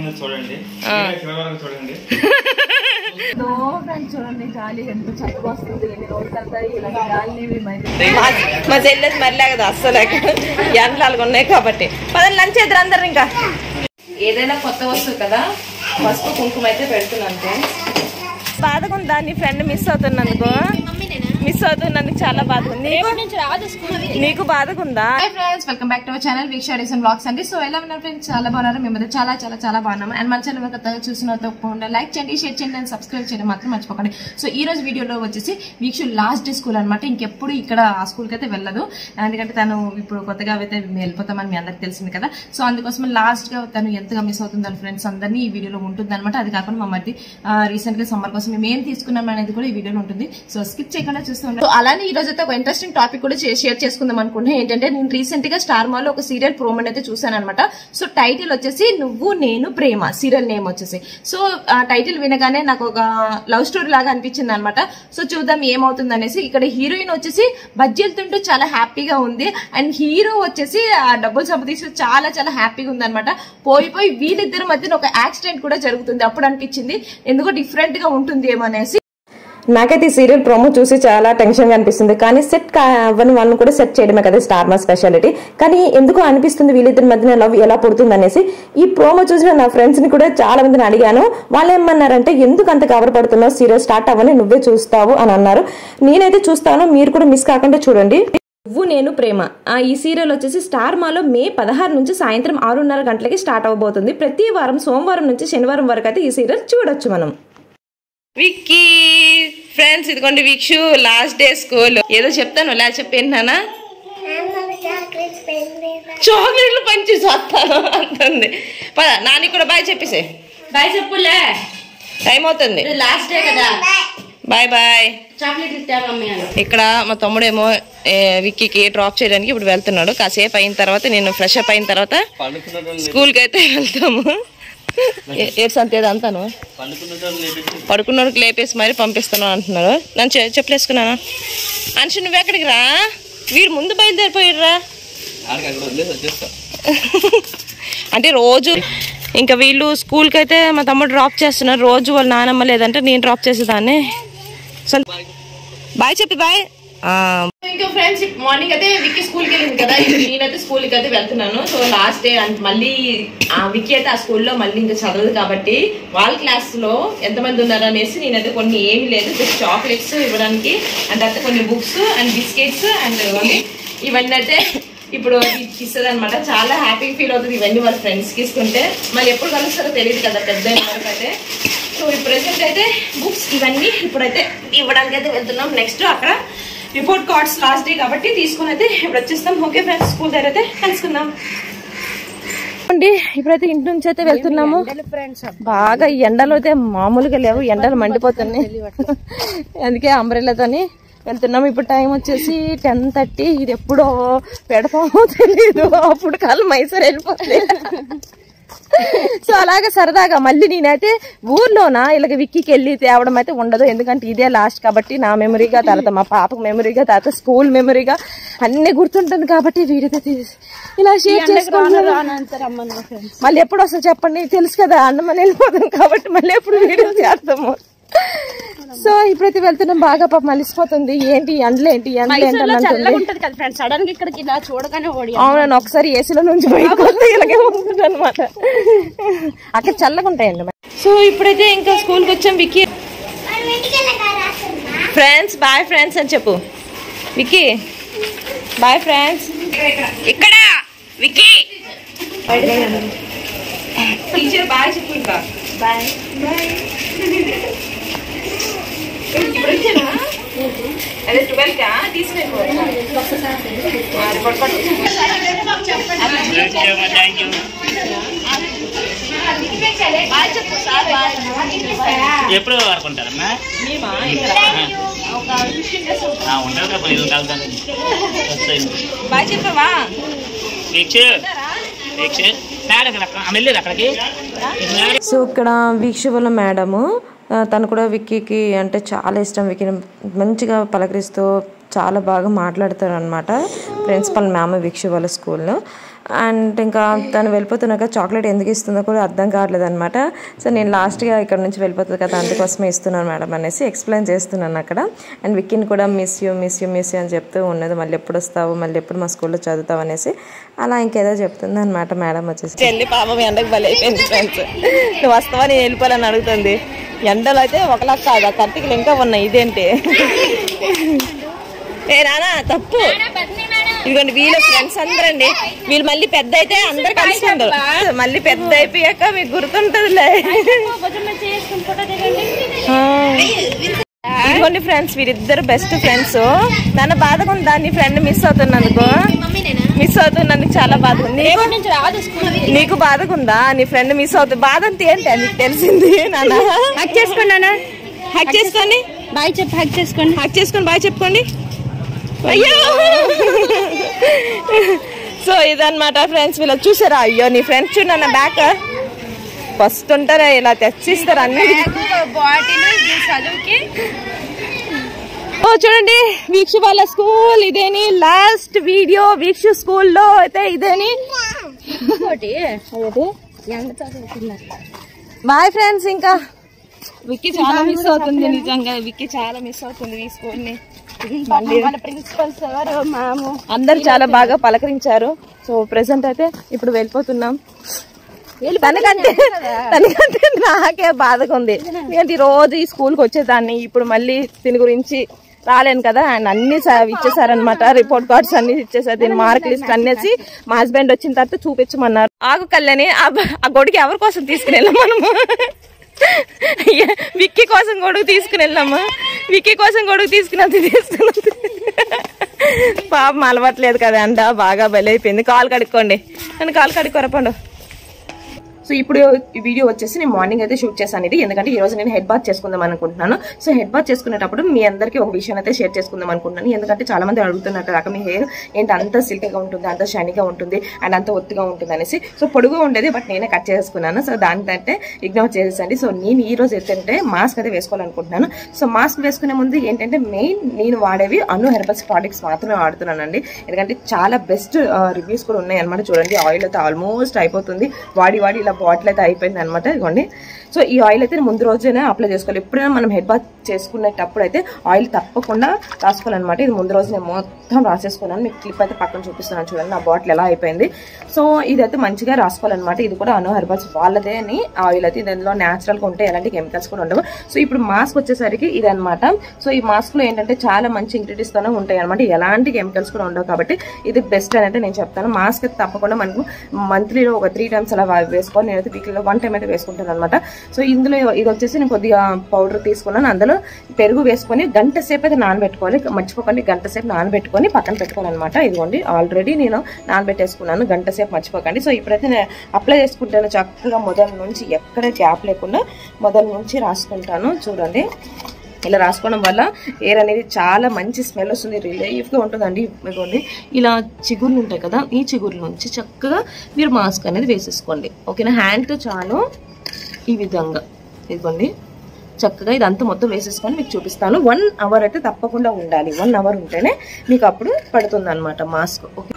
వస్తుంది చూడండి ఆ. మీరే చివరి వరకు చూడండి ఫ్రెండ్స్ చూడండి గాలి ఎంత చక్కగా వస్తుంది ఎన్ని రోజుల తర్వాత ఇలాంటి గాలిని మరి మా మా చెల్లెది మరిలే కదా అస్సలు ఎండలు ఉన్నాయి కాబట్టి పదండి లంచ్ చేద్దరు అందరు ఇంకా ఏదైనా కొత్త వస్తువు కదా పసుపు కుంకుమ అయితే పెడుతున్నాను ఫ్రెండ్స్ బాధగా ఉందా నీ ఫ్రెండ్ మిస్ అవుతున్నందుకు మిస్ అవుతున్నందుకు చాలా బాధగా ఉంది నీకు నీకు బాధగా ఉందా hi friends welcome back to our channel Veeksha recent blogs అండి సో ఎలా ఉన్నారు ఫ్రెండ్స్ చాలా బాగున్నారు మేము చాలా చాలా చాలా బాగున్నాము అండ్ మన ఛానల్ కొత్తగా చూసిన తప్పకుండా లైక్ చేయండి షేర్ చేయండి అండ్ సబ్స్క్రైబ్ చేయడం మాత్రం మర్చిపోకండి సో ఈ రోజు వీడియోలో వచ్చేసి వీక్ష లాస్ట్ డే స్కూల్ అనమాట ఇంకెప్పుడు ఇక్కడ ఆ స్కూల్కి అయితే వెళ్ళదు ఎందుకంటే తను ఇప్పుడు కొత్తగా అయితే వెళ్ళిపోతామని మీ అందరికి తెలిసింది కదా సో అందుకోసం లాస్ట్ గా తను ఎంతగా మిస్ అవుతుందని ఫ్రెండ్స్ అందరినీ ఈ వీడియోలో ఉంటుంది అనమాట అది కాకుండా మా మధ్య రీసెంట్ గా సమ్మర్ కోసం మేము ఏం తీసుకున్నాం అనేది కూడా ఈ వీడియోలో ఉంటుంది సో స్కిప్ చేయకుండా చూస్తూ ఉంటాం సో అలానే ఈ రోజు అయితే ఒక ఇంట్రెస్టింగ్ టాపిక్ కూడా షేర్ చేసుకుందాం అనుకుంటున్నాను ఏంటంటే నేను రీసెంట్ గా స్టార్ మాల్ లో ఒక సీరియల్ ప్రోమోని అయితే చూసాను అనమాట సో టైటిల్ వచ్చేసి నువ్వు నేను ప్రేమ సీరియల్ నేమ్ వచ్చేసి సో ఆ టైటిల్ వినగానే నాకు ఒక లవ్ స్టోరీ లాగా అనిపించింది అనమాట సో చూద్దాం ఏమవుతుంది అనేసి ఇక్కడ హీరోయిన్ వచ్చేసి బజ్జీలతుంటూ చాలా హ్యాపీగా ఉంది అండ్ హీరో వచ్చేసి ఆ డబ్బులు సంపాదిస్తూ చాలా చాలా హ్యాపీగా ఉంది అనమాట పోయి పోయి వీళ్ళిద్దరి మధ్యన ఒక యాక్సిడెంట్ కూడా జరుగుతుంది అప్పుడు అనిపించింది ఎందుకో డిఫరెంట్ గా ఉంటుంది ఏమో అనేసి నాకైతే ఈ సీరియల్ ప్రోమో చూసి చాలా టెన్షన్ గా అనిపిస్తుంది కానీ సెట్ అవ్వని వాళ్ళని కూడా సెట్ చేయడమే కదా స్టార్ మా స్పెషాలిటీ కానీ ఎందుకు అనిపిస్తుంది వీళ్ళిద్దరి మధ్యన లవ్ ఎలా పుడుతుంది అనేసి ఈ ప్రోమో చూసిన నా ఫ్రెండ్స్ ని కూడా చాలా మందిని అడిగాను వాళ్ళు ఏమన్నారంటే ఎందుకు అంత కవర్ పడుతున్నావు సీరియల్ స్టార్ట్ అవ్వని నువ్వే చూస్తావు అని అన్నారు నేనైతే చూస్తాను మీరు కూడా మిస్ కాకుండా చూడండి నువ్వు నేను ప్రేమ ఆ ఈ సీరియల్ వచ్చేసి స్టార్ మాలో మే పదహారు నుంచి సాయంత్రం ఆరున్నర గంటలకి స్టార్ట్ అవబోతుంది ప్రతి వారం సోమవారం నుంచి శనివారం వరకు అయితే ఈ సీరియల్ చూడొచ్చు మనం విక్కీ ఫ్రెండ్స్ ఇదిగోండి వీక్షు లాస్ట్ డే స్కూల్ ఏదో చెప్తాను ఇలా చెప్పేంటానా చాక్లెట్లు పంచి చూస్తాను అంటుంది పద నాని కూడా బాయ్ చెప్పేసే బాయ్ చెప్పులే టైం అవుతుంది లాస్ట్ డే కదా బాయ్ బాయ్ చాక్లెట్ ఇస్తా మమ్మీ అని ఇక్కడ మా తమ్ముడేమో ఏ, విక్కీకి డ్రాప్ చేయడానికి ఇప్పుడు వెళ్తున్నాడు కాసేపు అయిన తర్వాత నేను ఫ్రెష్ అప్ అయిన తర్వాత పండుకున్నట్టు స్కూల్కి అయితే వెళ్తాము ఏ- ఏడు సంతేది అంతాను పండుకున్నట్టు లేపేసి పడుకున్నోడికి లేపేసి మరి పంపిస్తాను అంటున్నారు నన్ను చె- చెప్పులు వేసుకున్నానా అనుషు నువ్వు ఎక్కడికి రా వీడు ముందు బయలుదేరిపోయాడురా ఆడికి అక్కడ వదిలేసి వచ్చేస్తా అంటే రోజు ఇంకా వీళ్ళు స్కూల్కి అయితే మా తమ్ముడు డ్రాప్ చేస్తున్నారు రోజు వాళ్ళ నానమ్మ లేదంటే నేను డ్రాప్ చేసేదాన్ని అసలు బాయ్ చెప్పి బాయ్ ఇంకా ఫ్రెండ్స్ మార్నింగ్ అయితే విక్కీ స్కూల్కి వెళ్ళింది కదా ఇప్పుడు నేనైతే స్కూల్కి అయితే వెళ్తున్నాను సో లాస్ట్ డే అండ్ మళ్ళీ ఆ విక్కీ అయితే ఆ స్కూల్లో మళ్ళీ ఇంకా చదవదు కాబట్టి వాళ్ళ క్లాస్ లో ఎంతమంది ఉన్నారు అనేసి నేనైతే కొన్ని ఏమీ లేదు జస్ట్ చాక్లెట్స్ ఇవ్వడానికి అండ్ తర్వాత కొన్ని బుక్స్ అండ్ బిస్కెట్స్ అండ్ ఇవన్నీ అయితే ఇప్పుడు ఇస్తుంది అనమాట చాలా హ్యాపీ ఫీల్ అవుతుంది ఇవన్నీ వాళ్ళ ఫ్రెండ్స్ కి ఇస్తుంటే మళ్ళీ ఎప్పుడు కలుస్తారో తెలియదు కదా పెద్ద అయిన వరకు అయితే సో ఈ ప్రెసెంట్ అయితే బుక్స్ ఇవన్నీ ఇప్పుడైతే ఇవ్వడానికి అయితే వెళ్తున్నాం నెక్స్ట్ అక్కడ రిపోర్ట్ కార్డ్స్ లాస్ట్ డే కాబట్టి తీసుకుని అయితే ఇప్పుడు వచ్చేస్తాం ఓకే ఫ్రెండ్స్ స్కూల్ దగ్గర అయితే కలుసుకుందాం అండి ఇప్పుడైతే ఇంటి నుంచి అయితే వెళ్తున్నాము బాగా ఈ ఎండలు అయితే మామూలుగా లేవు ఎండలు మండిపోతున్నాయి అందుకే అంబ్రెల్లాతోని వెళ్తున్నాము ఇప్పుడు టైం వచ్చేసి టెన్ థర్టీ ఇది ఎప్పుడో పెడతామో తెలియదు అప్పుడు కాలం మైసూర్ వెళ్ళిపోతుంది సో అలాగే సరదాగా మళ్ళీ నేనైతే ఊర్లోన ఇలాగ విక్కీకి వెళ్ళి తేవడం అయితే ఉండదు ఎందుకంటే ఇదే లాస్ట్ కాబట్టి నా మెమరీగా తర్వాత మా పాపకు మెమరీగా తర్వాత స్కూల్ మెమరీగా అన్ని గుర్తుంటుంది కాబట్టి వీడితో తీసి ఇలా షేర్ చేసుకుంటున్నాను మళ్ళీ ఎప్పుడు వస్తుంది చెప్పండి తెలుసు కదా అన్నమని వెళ్ళిపోతాం కాబట్టి మళ్ళీ ఎప్పుడు వీడియో చేస్తాము సో ఇప్పుడైతే వెళ్తున్నాం బాగా పాప మలిసిపోతుంది ఏంటి ఈ ఎండలు ఏంటి ఈ ఎండలు ఏంటి అని అంటుంది. ఉంటది కదా ఫ్రెండ్స్ సడన్ గా ఇక్కడికి ఇలా చూడగానే ఓడి అవునండి ఒకసారి ఏసీలో నుంచి బయటకు వస్తే ఇలాగే ఉంటుంది అనమాట అక్కడ చల్లగా ఉంటాయండి మరి. సో ఇప్పుడైతే ఇంకా స్కూల్కి వచ్చాం విక్కీ ఫ్రెండ్స్ బాయ్ ఫ్రెండ్స్ అని చెప్పు విక్కీ బాయ్ ఫ్రెండ్స్ ఇక్కడ విక్కీ టీచర్ బాయ్ చెప్పు ఇంకా బాయ్ ఇప్పుడు వచ్చానా అదే ట్వెల్వ్ కా తీసుకెళ్ళిపో ఎప్పుడు వరకు ఉంటారమ్మా ఆ, ఉంటారు కదా పదిహేను కలుగుతాను వస్తాయి బాయ్ చెప్పవా వీక్ష వీక్ష మేడం అక్కడ ఆమె వెళ్ళేది అక్కడికి మేడం సో ఇక్కడ వీక్ష వల్ల మేడము ఆ, తను కూడా విక్కీకి అంటే చాలా ఇష్టం విక్కీని మంచిగా పలకరిస్తూ చాలా బాగా మాట్లాడతారు అనమాట ప్రిన్సిపల్ మ్యామ్ వీక్ష వాళ్ళ స్కూల్లో అండ్ ఇంకా తను వెళ్ళిపోతున్నాక చాక్లెట్ ఎందుకు ఇస్తుందో కూడా అర్థం కావట్లేదు అనమాట సో నేను లాస్ట్గా ఇక్కడ నుంచి వెళ్ళిపోతుంది కదా అందుకోసమే ఇస్తున్నాను మేడం అనేసి ఎక్స్ప్లెయిన్ చేస్తున్నాను అక్కడ అండ్ విక్కీని కూడా miss you miss you miss you అని చెప్తూ ఉన్నది మళ్ళీ ఎప్పుడు వస్తావు మళ్ళీ ఎప్పుడు మా స్కూల్లో చదువుతావు అనేసి అలా ఇంకేదో చెప్తుంది అనమాట మేడం వచ్చేసి చెల్లి పాపం ఎండకు బలి అయిపోయింది ఫ్రెండ్స్ నువ్వు వస్తావా నేను వెళ్ళిపోవాలని అడుగుతుంది ఎండలు అయితే ఒకలా కాదు కత్తికలు ఇంకా ఉన్నాయి ఇదేంటి ఏ నానా తప్పు ఇదిగోండి వీళ్ళ ఫ్రెండ్స్ అందరండి వీళ్ళు మళ్ళీ పెద్ద అయితే అందరు కలిసి ఉండరు మళ్ళీ పెద్ద అయిపోయాక మీకు గుర్తుంటదిలే ఆ. ఇదిగోండి ఫ్రెండ్స్ వీరిద్దరు బెస్ట్ ఫ్రెండ్స్ నాన్న బాధగా ఉందా నీ ఫ్రెండ్ మిస్ అవుతున్నందుకు మిస్ అవుతున్నందుకు చాలా బాధ ఉంది నీకు- నీకు బాధగా ఉందా నీ ఫ్రెండ్ మిస్ అవుతుంది బాధ అంతా ఏంటి నీకు తెలిసింది నాన్న హక్ చేసుకోండి నాన్న హక్ చేసుకోండి బాయ్ చెప్పి హక్ చేసుకోండి హక్ చేసుకొని బాయ్ చెప్పుకోండి అయ్యో సో ఇదన్నమాట ఫ్రెండ్స్ వీళ్ళు చూసారా అయ్యో నీ ఫ్రెండ్స్ చూడన్న బ్యాక్ ఫస్ట్ ఉంటారా ఇలా తెచ్చిస్తారు అన్ని బాటిల్ చదువుకి ఓ చూడండి వీక్ష వాళ్ళ స్కూల్ ఇదేని లాస్ట్ వీడియో వీక్ష స్కూల్లో అయితే ఇదేని ఇంకోటి అదేంటి? ఎండ చదువుతున్నారు బాయ్ ఫ్రెండ్స్ ఇంకా విక్కీ చాలా మిస్ అవుతుంది నిజంగా విక్కీ చాలా మిస్ అవుతుంది ఈ స్కూల్ ని వాళ్ళ ప్రిన్సిపల్ సార్ మాము అందరు చాలా బాగా పలకరించారు సో ప్రెసెంట్ అయితే ఇప్పుడు వెళ్ళిపోతున్నాం తనకంటే తనకంటే నాకే బాధగా ఉంది ఎందుకంటే ఈ రోజు ఈ స్కూల్కి వచ్చేదాన్ని ఇప్పుడు మళ్ళీ దీని గురించి రాలేను కదా అండ్ అన్ని ఇచ్చేసారనమాట రిపోర్ట్ కార్డ్స్ అన్ని ఇచ్చేసారు దీని మార్క్ లిస్ట్ అన్నేసి మా హస్బెండ్ వచ్చిన తర్వాత చూపించమన్నారు ఆగు కళ్యాణి ఆ బ- ఆ గొడుగు ఎవరి కోసం తీసుకుని వెళ్ళాం మనము అయ్యా, విక్కీ కోసం గొడుగు తీసుకుని వెళ్ళాము విక్కీ కోసం గొడుగు తీసుకున్నది తీసుకున్నది పాపం అలవాట్లేదు కదా అంట బాగా బలైపోయింది కాలు కడుక్కోండి నన్ను కాలు కడుక్కోరపండు సో ఇప్పుడు ఈ వీడియో వచ్చేసి నేను మార్నింగ్ అయితే షూట్ చేశాను ఇది ఎందుకంటే ఈ రోజు నేను హెడ్ బాత్ చేసుకుందాం అనుకుంటున్నాను సో హెడ్ బాత్ చేసుకునేటప్పుడు మీ అందరికీ ఒక విషయం అయితే షేర్ చేసుకుందాం అనుకుంటున్నాను ఎందుకంటే చాలా మంది అడుగుతున్నట్టు కాక మీ హెయిర్ ఏంటి అంత సిల్క్గా ఉంటుంది అంత షైనీగా ఉంటుంది అండ్ అంత ఒత్తుగా ఉంటుంది అనేసి సో పొడుగు ఉండేది బట్ నేనే కట్ చేసుకున్నాను సో దానికంటే ఇగ్నోర్ చేసేసండి సో నేను ఈ రోజు ఏంటంటే మాస్క్ అయితే వేసుకోవాలనుకుంటున్నాను సో మాస్క్ వేసుకునే ముందు ఏంటంటే మెయిన్ నేను వాడేవి అను హెర్బల్స్ ప్రోడక్ట్స్ మాత్రమే వాడుతున్నానండి ఎందుకంటే చాలా బెస్ట్ రివ్యూస్ కూడా ఉన్నాయి అనమాట చూడండి ఆయిల్ అయితే ఆల్మోస్ట్ అయిపోతుంది వాడి వాడి ఇలా బాటిల్ అయితే అయిపోయింది అనమాట ఇదిగోండి సో ఈ ఆయిల్ అయితే నేను ముందు రోజునే అప్లై చేసుకోవాలి ఎప్పుడైనా మనం హెడ్ బాత్ చేసుకునేటప్పుడు అయితే ఆయిల్ తప్పకుండా రాసుకోవాలన్నమాట ఇది ముందు రోజు నేను మొత్తం రాసేసుకున్నాను మీకు క్లిప్ అయితే పక్కన చూపిస్తున్నాను చూడండి నా బాటిల్ ఎలా అయిపోయింది సో ఇదైతే మంచిగా రాసుకోవాలన్నమాట ఇది కూడా అను హెర్బల్స్ వాళ్ళదే అని ఆయిల్ అయితే దీనిలో న్యాచురల్గా ఉంటాయి ఎలాంటి కెమికల్స్ కూడా ఉండవు సో ఇప్పుడు మాస్క్ వచ్చేసరికి ఇది అనమాట సో ఈ మాస్క్ లో ఏంటంటే చాలా మంచి ఇంగ్రీడియంట్స్ తోనే ఉంటాయి అనమాట ఎలాంటి కెమికల్స్ కూడా ఉండవు కాబట్టి ఇది బెస్ట్ అని అయితే నేను చెప్తాను మాస్క్ అయితే తప్పకుండా మనకు మంత్లీలో ఒక త్రీ టైమ్స్ అలా వా- వేసుకోవాలి నేనైతే వీక్లీలో వన్ టైం అయితే వేసుకుంటాను అనమాట సో ఇందులో ఇది వచ్చేసి నేను కొద్దిగా పౌడర్ తీసుకున్నాను అందులో పెరుగు వేసుకొని గంట సేపు అయితే నానబెట్టుకోవాలి మర్చిపోకండి గంట సేపు నానబెట్టుకొని పక్కన పెట్టుకోవాలన్నమాట ఇదిగోండి ఆల్రెడీ నేను నానబెట్టేసుకున్నాను గంట సేపు మర్చిపోకండి సో ఇప్పుడైతే నేను అప్లై చేసుకుంటాను చక్కగా మొదటి నుంచి ఎక్కడ గ్యాప్ లేకుండా మొదటి నుంచి రాసుకుంటాను చూడండి ఇలా రాసుకోవడం వల్ల ఎయిర్ అనేది చాలా మంచి స్మెల్ వస్తుంది రిలీఫ్గా ఉంటుందండి ఇదిగోండి ఇలా చిగుర్లు ఉంటాయి కదా ఈ చిగుర్ల నుంచి చక్కగా మీరు మాస్క్ అనేది వేసేసుకోండి ఓకేనా హ్యాండ్తో చాలు ఈ విధంగా ఇదిగోండి చక్కగా ఇదంతా మొత్తం వేసేసుకొని మీకు చూపిస్తాను వన్ అవర్ అయితే తప్పకుండా ఉండాలి వన్ అవర్ ఉంటేనే మీకు అప్పుడు పడుతుంది అనమాట మాస్క్ ఓకే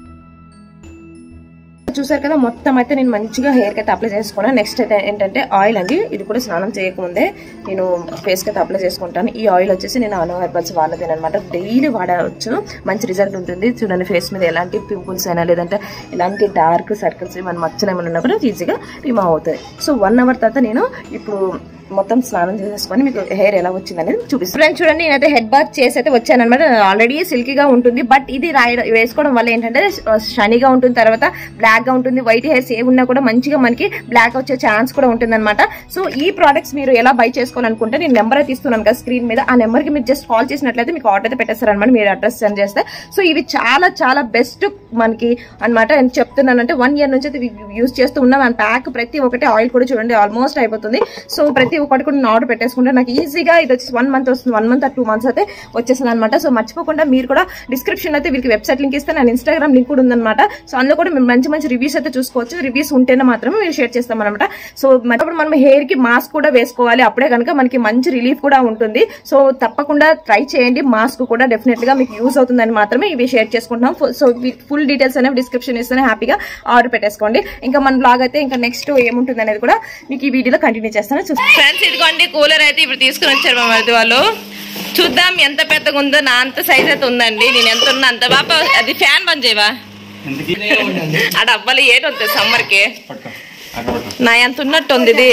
చూసారు కదా మొత్తం అయితే నేను మంచిగా హెయిర్ కి అయితే అప్లై చేసుకున్నాను నెక్స్ట్ అయితే ఏంటంటే ఆయిల్ అండి ఇది కూడా స్నానం చేయకముందే నేను ఫేస్ కి అయితే అప్లై చేసుకుంటాను ఈ ఆయిల్ వచ్చేసి నేను అలో హెర్బల్స్ వాళ్ళదేనమాట డైలీ వాడవచ్చు మంచి రిజల్ట్ ఉంటుంది చూడండి ఫేస్ మీద ఎలాంటి పింపుల్స్ అయినా లేదంటే ఎలాంటి డార్క్ సర్కిల్స్ ఏమైనా మచ్చలు ఏమైనా ఉన్నా కూడా ఈజీగా రిమూవ్ అవుతుంది సో వన్ అవర్ తర్వాత నేను ఇప్పుడు మొత్తం స్నానం చేసేసుకొని మీకు హెయిర్ ఎలా వచ్చింది అనేది చూపిస్తాను ఫ్రెండ్స్ చూడండి నేనైతే హెడ్ బాత్ చేసి అయితే వచ్చాను అనమాట ఆల్రెడీ సిల్కీగా ఉంటుంది బట్ ఇది రాయడం వేసుకోవడం వల్ల ఏంటంటే షనీగా ఉంటుంది తర్వాత బ్లాక్ గా ఉంటుంది వైట్ హెయిర్స్ ఏ ఉన్నా కూడా మంచిగా మనకి బ్లాక్ వచ్చే ఛాన్స్ కూడా ఉంటుంది అనమాట సో ఈ ప్రోడక్ట్స్ మీరు ఎలా బై చేసుకోవాలనుకుంటే నేను నెంబర్ అయితే ఇస్తున్నాను కదా స్క్రీన్ మీద ఆ నెంబర్ కి మీరు జస్ట్ కాల్ చేసినట్లయితే మీకు ఆర్డర్ అయితే పెట్టేస్తారు అనమాట మీరు అడ్రస్ సెండ్ చేస్తే సో ఇవి చాలా చాలా బెస్ట్ మనకి అనమాట నేను చెప్తున్నానంటే వన్ ఇయర్ నుంచి అయితే యూస్ చేస్తూ ఉన్నాం అండ్ ప్యాక్ ప్రతి ఒక్కటి ఆయిల్ కూడా చూడండి ఆల్మోస్ట్ అయిపోతుంది సో ప్రతి ఒకటి కూడా నేను ఆర్డర్ పెట్టేసుకుంటే నాకు ఈజీగా ఇది వచ్చి వన్ మంత్ వస్తుంది వన్ మంత్ టూ మంత్స్ అయితే వచ్చేస్తుంది అనమాట సో మర్చిపోకుండా మీరు కూడా డిస్క్రిప్షన్ అయితే వీరికి వెబ్సైట్ లింక్ ఇస్తే నేను ఇన్స్టాగ్రామ్ లింక్ కూడా ఉందన్నమాట సో అందులో కూడా మేము మంచి మంచి రివ్యూస్ అయితే చూసుకోవచ్చు రివ్యూస్ ఉంటేనే మాత్రమే మీరు షేర్ చేస్తాం అనమాట సో మరి మనం హెయిర్ కి మాస్క్ కూడా వేసుకోవాలి అప్పుడే కనుక మనకి మంచి రిలీఫ్ కూడా ఉంటుంది సో తప్పకుండా ట్రై చేయండి మాస్క్ కూడా డెఫినెట్ గా మీకు యూస్ అవుతుందని మాత్రమే ఇవి షేర్ చేసుకుంటున్నాం ఫు- సో ఫుల్ డీటెయిల్స్ అనేవి డిస్క్రిప్షన్ ఇస్తేనే హ్యాపీగా ఆర్డర్ పెట్టేసుకోండి ఇంకా మన బ్లాగ్ అయితే ఇంకా నెక్స్ట్ ఏముంటుంది అనేది కూడా మీకు ఈ వీడియోలో కంటిన్యూ చేస్తాను చూస్తాను ఫ్రెండ్స్ ఇదిగోండి కూలర్ అయితే ఇప్పుడు తీసుకుని వచ్చారు మా మరిది వాళ్ళు చూద్దాం ఎంత పెద్దగా ఉందో నా అంత సైజ్ అయితే ఉందండి నేను ఎంత ఉన్నా అంత బాబా అది ఫ్యాన్ బంద్ చేయవా ఆ డబ్బాలు ఏటి వస్తుంది సమ్మర్ కి నా ఎంత ఉన్నట్టు ఉంది ఇది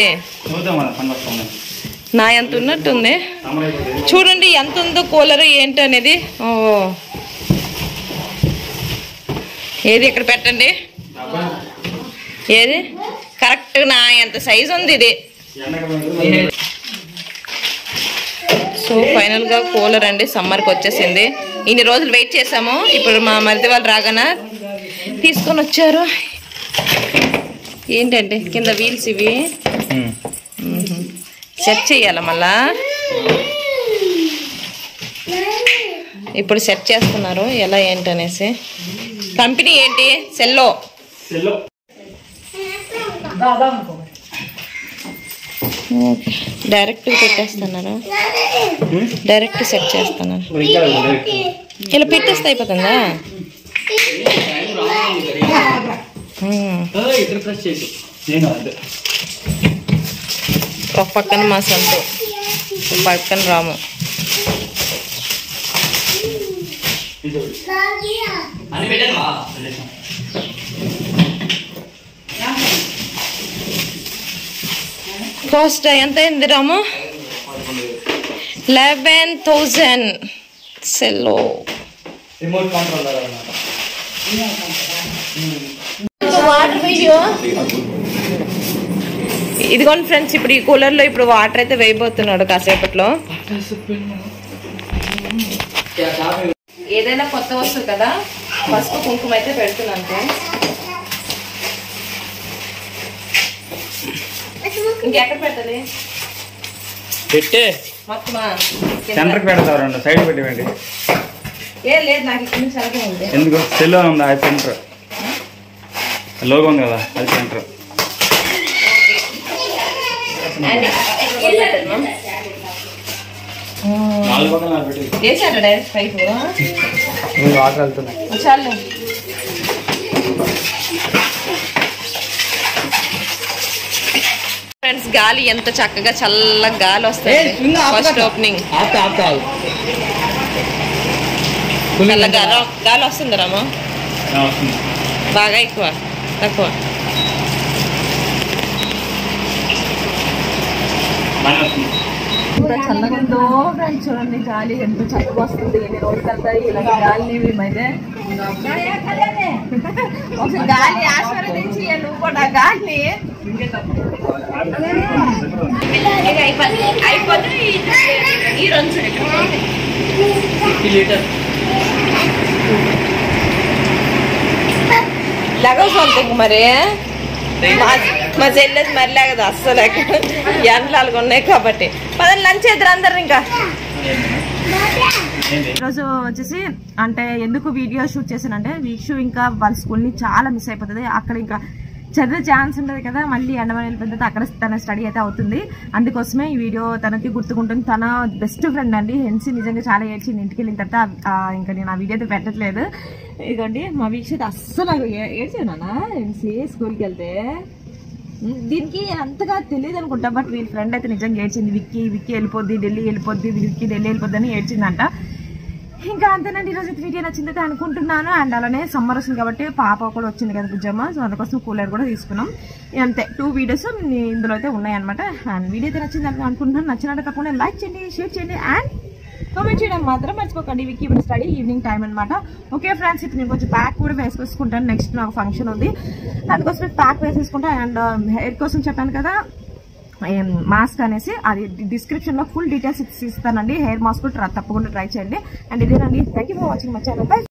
నా ఎంత ఉన్నట్టుంది చూడండి ఎంత ఉందో కూలర్ ఏంటి అనేది ఓ ఏది ఇక్కడ పెట్టండి ఏది కరెక్ట్ నా ఎంత సైజ్ ఉంది ఇది సో ఫైనల్ గా కూలర్ అండి సమ్మర్ కి వచ్చేసింది ఇన్ని రోజులు వెయిట్ చేసాము ఇప్పుడు మా మరిది వాళ్ళు రాగాన తీసుకొని వచ్చారు ఏంటంటే కింద వీల్స్ ఇవి సెట్ చేయాల మళ్ళా ఇప్పుడు సెట్ చేస్తున్నారు ఎలా ఏంటనేసి కంపెనీ ఏంటి సెల్లో ఓకే డైరెక్ట్ పెట్టేస్తున్నారు డైరెక్ట్ సెట్ చేస్తున్నారు ఇలా పెట్టేస్తే అయిపోతుందా మ్మ్. ఒక పక్కన మా సొంత ఒక పక్కన రాము కాస్ట్ ఎంత అయింది రాము లెవెన్ థౌజండ్ సెల్లో ఇదిగోండి ఫ్రెండ్స్ ఇప్పుడు ఈ కూలర్ లో ఇప్పుడు వాటర్ అయితే వేయబోతున్నాడు కాసేపట్లో ఏదైనా కొత్త వస్తువు కదా పసుపు కుంకుమ అయితే పెడుతున్నాను ఫ్రెండ్స్ ఇంకెక్కడ పెట్టాలి పెట్టే మొత్తమా సెంటర్కి పెడతారండి సైడ్ పెట్టివ్వండి ఏ లేదు నాకు ఇక్కడ నుంచి అలాగే ఉంది ఎందుకు సెల్లో ఉంది అది సెంటర్ లోగో ఉంది కదా అది సెంటర్ అండి ఎక్కడ పెట్టాను మ్యామ్? నాలుగు పక్కన నాకు పెట్టి వేసాడు డైరెక్ట్ పైపు వాటర్ వెళ్తున్నాయి చాలు ఫ్రెండ్స్ గాలి ఎంత చక్కగా చల్లగా గాలి వస్తుంది ఫస్ట్ ఓపెనింగ్ చల్ల గాలి గాలి వస్తుంది రామా వస్తుంది బాగా ఎక్కువ తక్కువ బాగా వస్తుంది ఎంత చల్లగా ఉందో ఫ్రెండ్స్ చూడండి గాలి ఎంత చక్కగా వస్తుంది ఎన్ని రోజులు వెళ్తాయి ఇలాంటి గాలిని మేమైతే ఒకసారి గాలి ఆస్వాదించి నువ్వు కూడా ఆ గాలిని అయిపోతే ఈ రెండు లగవు సొంతంగా మరి మా- మా చెల్లెది మరి లేకదు అస్సలు ఎండలు ఉన్నాయి కాబట్టి పదండి లంచ్ చేద్దరు అందరు ఇంకా ఈరోజు వచ్చేసి అంటే ఎందుకు వీడియో షూట్ చేశానంటే వీక్షు ఇంకా వాళ్ళ స్కూల్ని చాలా మిస్ అయిపోతుంది అక్కడ ఇంకా చదివే ఛాన్స్ ఉండదు కదా మళ్ళీ ఎండమని వెళ్ళిపోయిన తర్వాత అక్కడ తన స్టడీ అయితే అవుతుంది అందుకోసమే ఈ వీడియో తనకి గుర్తుకుంటుంది తన బెస్ట్ ఫ్రెండ్ అండి హెన్సీ నిజంగా చాలా ఏడ్చింది ఇంటికి వెళ్ళిన తర్వాత ఆ, ఇంకా నేను ఆ వీడియో అయితే పెట్టట్లేదు ఇదిగోండి మా వీక్షిత అస్సలు ఏడ్చానా హెన్సీ స్కూల్కి వెళ్తే ఉమ్, దీనికి అంతగా తెలియదు అనుకుంటా బట్ వీళ్ళ ఫ్రెండ్ అయితే నిజంగా ఏడ్చింది విక్కీ విక్కీ వెళ్ళిపోద్ది ఢిల్లీ వెళ్ళిపోద్ది విక్కీ ఢిల్లీ వెళ్ళిపోద్ది అని ఏడ్చిందంట ఇంకా అంతేనండి ఈరోజు వీడియో నచ్చిందైతే అనుకుంటున్నాను అండ్ అలానే సమ్మర్ వస్తుంది కాబట్టి పాప కూడా వచ్చింది కదా బుజ్జమ్మ సో అందుకోసం కూలర్ కూడా తీసుకున్నాం అంతే టూ వీడియోస్ ఇందులో అయితే ఉన్నాయన్నమాట అండ్ వీడియో అయితే నచ్చింది అని అనుకుంటున్నాను నచ్చినట్టు తప్పకుండా లైక్ చేయండి షేర్ చేయండి అండ్ కామెంట్ చేయడం మాత్రం మర్చిపోకండి వీక్ ఇప్పుడు స్టడీ ఈవినింగ్ టైం అనమాట ఓకే ఫ్రెండ్స్ ఇప్పుడు నేను కొంచెం ప్యాక్ కూడా వేసుకొసుకుంటాను నెక్స్ట్ నాకు ఫంక్షన్ ఉంది అందుకోసం ప్యాక్ వేసేసుకుంటాను అండ్ హెయిర్ కోసం చెప్పాను కదా మాస్క్ అనేసి అది డిస్క్రిప్షన్ లో ఫుల్ డీటెయిల్స్ ఇస్తానండి హెయిర్ మాస్క్ తప్పకుండా ట్రై చేయండి అండ్ ఇదేనండి thank you for watching my channel by